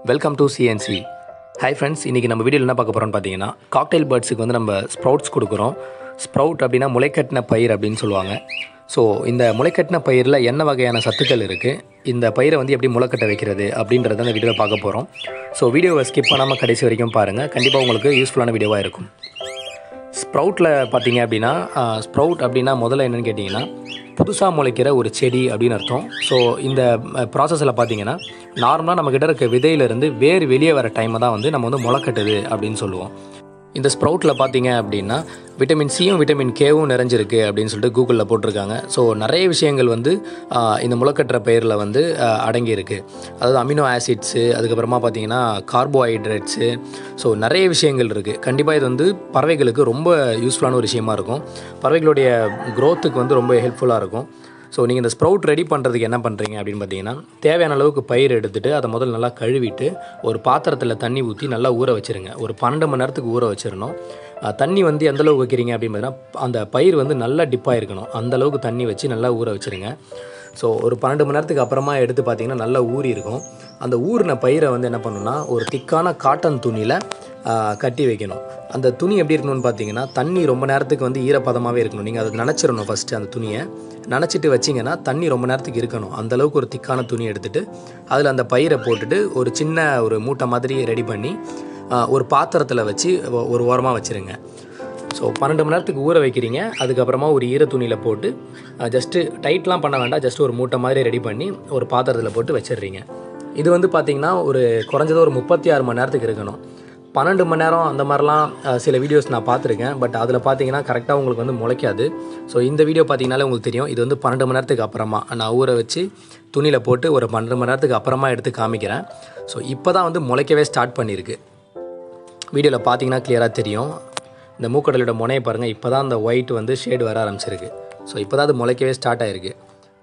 welcome to CNC hi friends இன்றைக்கி நம்ம வீடியோவில் என்ன பார்க்க போகிறோம்னு பார்த்தீங்கன்னா காக்டெயில் பேர்ட்ஸுக்கு வந்து நம்ம ஸ்ப்ரவுட்ஸ் கொடுக்குறோம் ஸ்ப்ரவுட் அப்படின்னா முளைக்கட்டின பயிர் அப்படின்னு சொல்லுவாங்க ஸோ இந்த முளைக்கட்டின பயிரில் என்ன வகையான சத்துக்கள் இருக்குது இந்த பயிரை வந்து எப்படி முளைக்கட்ட வைக்கிறது அப்படின்றத இந்த வீடியோவில் பார்க்க போகிறோம் ஸோ வீடியோவை ஸ்கிப் பண்ணாமல் கடைசி வரைக்கும் பாருங்கள் கண்டிப்பாக உங்களுக்கு யூஸ்ஃபுல்லான வீடியோவாக இருக்கும் ஸ்ப்ரவுட்டில் பார்த்தீங்க அப்படின்னா ஸ்ப்ரவுட் அப்படின்னா முதல்ல என்னென்னு கேட்டிங்கன்னா புதுசாக முளைக்கிற ஒரு செடி அப்படின்னு அர்த்தம் ஸோ இந்த ப்ராசஸில் பார்த்தீங்கன்னா நார்மலாக நம்மக்கிட்ட இருக்க விதையிலேருந்து வேர் வெளியே வர டைமை தான் வந்து நம்ம வந்து முளைக்கட்டுது அப்படின்னு சொல்லுவோம் இந்த ஸ்ப்ரவுட்டில் பார்த்தீங்க அப்படின்னா விட்டமின் சியும் விட்டமின் கேவும் நிறைஞ்சிருக்கு அப்படின்னு சொல்லிட்டு கூகுளில் போட்டிருக்காங்க ஸோ நிறைய விஷயங்கள் வந்து ஆஹ், இந்த முளைக்கட்டுற பயிரில் வந்து ஆஹ், அடங்கியிருக்கு அதாவது அமினோ ஆசிட்ஸு அதுக்கப்புறமா பார்த்தீங்கன்னா கார்போஹைட்ரேட்ஸு ஸோ நிறைய விஷயங்கள் இருக்குது கண்டிப்பாக இது வந்து பறவைகளுக்கு ரொம்ப யூஸ்ஃபுல்லான ஒரு விஷயமா இருக்கும் பறவைகளுடைய க்ரோத்துக்கு வந்து ரொம்ப ஹெல்ப்ஃபுல்லாக இருக்கும் ஸோ நீங்கள் இந்த ஸ்ப்ரவுட் ரெடி பண்ணுறதுக்கு என்ன பண்ணுறீங்க அப்படின்னு பார்த்தீங்கன்னா தேவையான அளவுக்கு பயிர் எடுத்துகிட்டு அதை முதல்ல நல்லா கழுவிட்டு ஒரு பாத்திரத்தில் தண்ணி ஊற்றி நல்லா ஊற வச்சுருங்க ஒரு பன்னெண்டு மணி நேரத்துக்கு ஊற வச்சிடணும் அஹ் தண்ணி வந்து எந்த அளவுக்கு வைக்கிறீங்க அப்படின்னு பார்த்தீங்கன்னா அந்த பயிர் வந்து நல்லா டிப்பாக இருக்கணும் அந்த அளவுக்கு தண்ணி வச்சு நல்லா ஊற வச்சுருங்க ஸோ ஒரு பன்னெண்டு மணி நேரத்துக்கு அப்புறமா எடுத்து பார்த்தீங்கன்னா நல்லா ஊறி இருக்கும் அந்த ஊறின பயிரை வந்து என்ன பண்ணணும்னா ஒரு திக்கான காட்டன் துணியில் கட்டி வைக்கணும் அந்த துணி எப்படி இருக்கணும்னு பார்த்தீங்கன்னா தண்ணி ரொம்ப நேரத்துக்கு வந்து ஈரப்பதமாகவே இருக்கணும் நீங்கள் அதை நினச்சிடணும் ஃபஸ்ட்டு அந்த துணியை நனைச்சிட்டு வச்சிங்கன்னா தண்ணி ரொம்ப நேரத்துக்கு இருக்கணும் அந்த அளவுக்கு ஒரு திக்கான துணி எடுத்துட்டு அதில் அந்த பயிரை போட்டுட்டு ஒரு சின்ன ஒரு மூட்டை மாதிரி ரெடி பண்ணி ஆ, ஒரு பாத்திரத்தில் வச்சு ஒ- ஒரு ஓரமாக வச்சுருங்க ஸோ பன்னெண்டு மணி நேரத்துக்கு ஊற வைக்கிறீங்க அதுக்கப்புறமா ஒரு ஈர துணியில் போட்டு ஜஸ்ட்டு டைட்லாம் பண்ண வேண்டாம் ஜஸ்ட் ஒரு மூட்டை மாதிரி ரெடி பண்ணி ஒரு பாத்திரத்தில் போட்டு வச்சிடுறீங்க இது வந்து பார்த்திங்கன்னா ஒரு குறைஞ்சது ஒரு முப்பத்தி ஆறு மணி நேரத்துக்கு இருக்கணும் பன்னெண்டு மணி நேரம் அந்த மாதிரிலாம் அஹ், சில வீடியோஸ் நான் பார்த்துருக்கேன் பட் அதில் பார்த்தீங்கன்னா கரெக்டாக உங்களுக்கு வந்து முளைக்காது ஸோ இந்த வீடியோ பார்த்தீங்கனாலே உங்களுக்கு தெரியும் இது வந்து பன்னெண்டு மணி நேரத்துக்கு அப்புறமா நான் ஊற வச்சு துணியில் போட்டு ஒரு பன்னெண்டு மணி நேரத்துக்கு அப்புறமா எடுத்து காமிக்கிறேன் ஸோ இப்போ தான் வந்து முளைக்கவே ஸ்டார்ட் பண்ணியிருக்கு வீடியோவில் பார்த்தீங்கன்னா கிளியராக தெரியும் இந்த மூக்கடலோட முனையை பாருங்கள் இப்போ தான் அந்த ஒயிட் வந்து ஷேடு வர ஆரம்பிச்சிருக்கு ஸோ இப்போ தான் அது முளைக்கவே ஸ்டார்ட் ஆயிருக்கு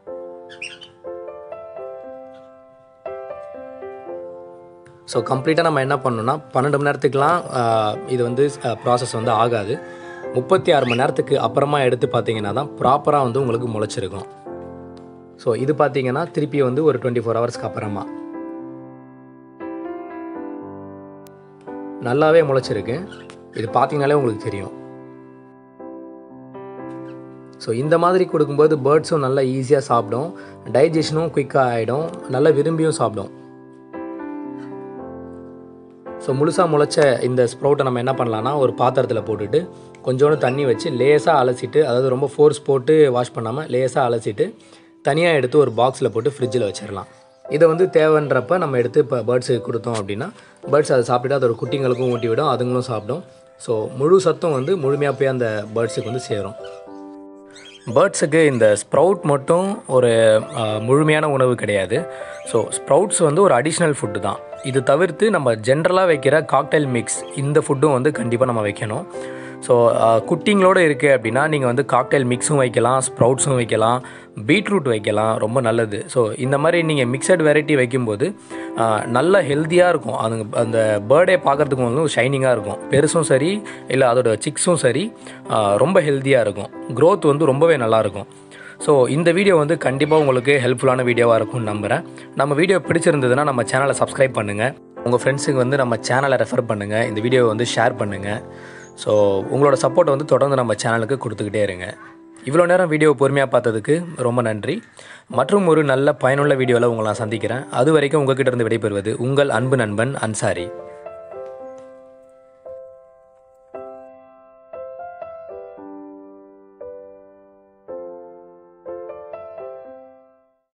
ஸோ கம்ப்ளீட்டாக நம்ம என்ன பண்ணணும்னா பன்னெண்டு மணி நேரத்துக்குலாம் ஆஹ், இது வந்து ப்ராசஸ் வந்து ஆகாது முப்பத்தி ஆறு மணி நேரத்துக்கு அப்புறமா எடுத்து பார்த்தீங்கன்னா தான் ப்ராப்பராக வந்து உங்களுக்கு முளைச்சிருக்கும் ஸோ இது பார்த்தீங்கன்னா திருப்பி வந்து ஒரு டுவெண்ட்டி ஃபோர் ஹவர்ஸ்க்கு அப்புறமா நல்லாவே முளைச்சிருக்கு இது பார்த்தீங்கனாலே உங்களுக்கு தெரியும் ஸோ இந்த மாதிரி கொடுக்கும்போது பேர்ட்ஸும் நல்லா ஈஸியாக சாப்பிடும் டைஜஷனும் குயிக்காக ஆகிடும் நல்லா விரும்பியும் சாப்பிடும் ஸோ முழுசாக முளைச்ச இந்த ஸ்ப்ரவுட்டை நம்ம என்ன பண்ணலாம்னா ஒரு பாத்திரத்தில் போட்டுட்டு கொஞ்சோண்டு தண்ணி வச்சு லேசாக அலசிட்டு அதாவது ரொம்ப ஃபோர்ஸ் போட்டு வாஷ் பண்ணாமல் லேசாக அலசிட்டு தனியாக எடுத்து ஒரு பாக்ஸில் போட்டு ஃப்ரிட்ஜில் வச்சிடலாம் இதை வந்து தேவைன்றப்ப நம்ம எடுத்து இப்போ பேர்ட்ஸுக்கு கொடுத்தோம் அப்படின்னா பேர்ட்ஸ் அதை சாப்பிட்டுட்டு அதோட குட்டிங்களுக்கும் ஊட்டி விடும் அதுங்களும் சாப்பிடும் ஸோ முழு சத்தும் வந்து முழுமையாக போய் அந்த பேர்ட்ஸுக்கு வந்து சேரும் பேர்ட்ஸுக்கு இந்த ஸ்ப்ரவுட் மட்டும் ஒரு அஹ், முழுமையான உணவு கிடையாது ஸோ ஸ்ப்ரவுட்ஸ் வந்து ஒரு அடிஷ்னல் ஃபுட்டு தான் இது தவிர்த்து நம்ம ஜென்ரலாக வைக்கிற காக்டைல் மிக்ஸ் இந்த ஃபுட்டும் வந்து கண்டிப்பாக நம்ம வைக்கணும் ஸோ குட்டிங்களோடு இருக்குது அப்படின்னா நீங்கள் வந்து காக்டைல் மிக்ஸும் வைக்கலாம் ஸ்ப்ரவுட்ஸும் வைக்கலாம் பீட்ரூட் வைக்கலாம் ரொம்ப நல்லது ஸோ இந்த மாதிரி நீங்கள் மிக்சட் வெரைட்டி வைக்கும்போது ஆஹ், நல்ல ஹெல்த்தியாக இருக்கும் அது அந்த பேர்டே பார்க்குறதுக்கு வந்து ஷைனிங்காக இருக்கும் பெருசும் சரி இல்லை அதோட சிக்ஸும் சரி ஆஹ், ரொம்ப ஹெல்த்தியாக இருக்கும் growth வந்து ரொம்பவே நல்லாயிருக்கும் ஸோ இந்த வீடியோ வந்து கண்டிப்பாக உங்களுக்கு ஹெல்ப்ஃபுல்லான வீடியோவாக இருக்கும்னு நம்புகிறேன் நம்ம வீடியோ பிடிச்சிருந்ததுன்னா நம்ம சேனலை சப்ஸ்கிரைப் பண்ணுங்கள் உங்கள் ஃப்ரெண்ட்ஸுக்கு வந்து நம்ம சேனலை ரெஃபர் பண்ணுங்கள் இந்த வீடியோவை வந்து ஷேர் பண்ணுங்கள் ஸோ உங்களோட சப்போர்ட் வந்து தொடர்ந்து நம்ம சேனலுக்கு கொடுத்துக்கிட்டே இருங்க இவ்வளோ நேரம் வீடியோ பொறுமையாக பார்த்ததுக்கு ரொம்ப நன்றி மற்றும் ஒரு நல்ல பயனுள்ள வீடியோவில் உங்களை நான் சந்திக்கிறேன் அது வரைக்கும் உங்ககிட்ட இருந்து விடைபெறுவது உங்கள் அன்பு நண்பன் அன்சாரி